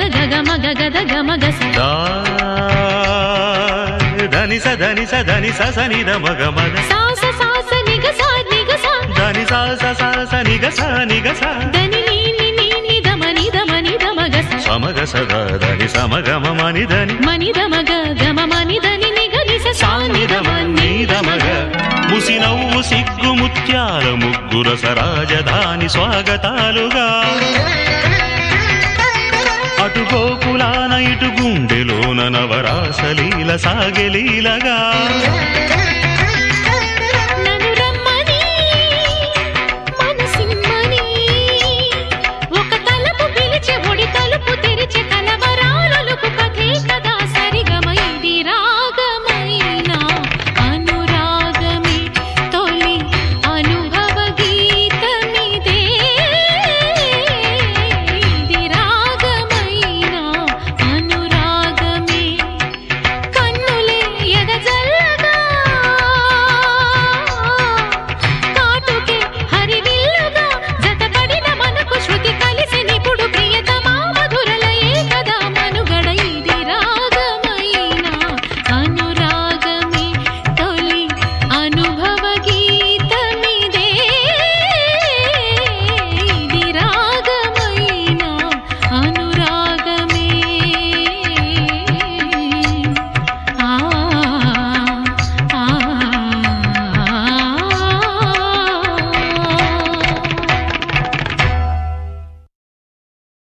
గద గగ మగ గద గమ గస దా ధని స ధని స ధని స స ని ద మగ మద సాస సాస నిగ సా నిగ సా ధని స స స స ని గ స ని గ స దని నీ ని నీ ని దమ ని దమ ని దమ గస సమగ సద ధని సమగ మని ధని మని దమ గ గమ మని దని నిగ నిస సా ని దమ ని దమ నీదమగ ముసి నవ్వు సిగ్గు ముత్యాల ముగ్గుర సరాజధాని స్వాగతాలుగా అటు గోకులాన ఇటు గుండెలోన నవరాసలీల సాగెలీలగా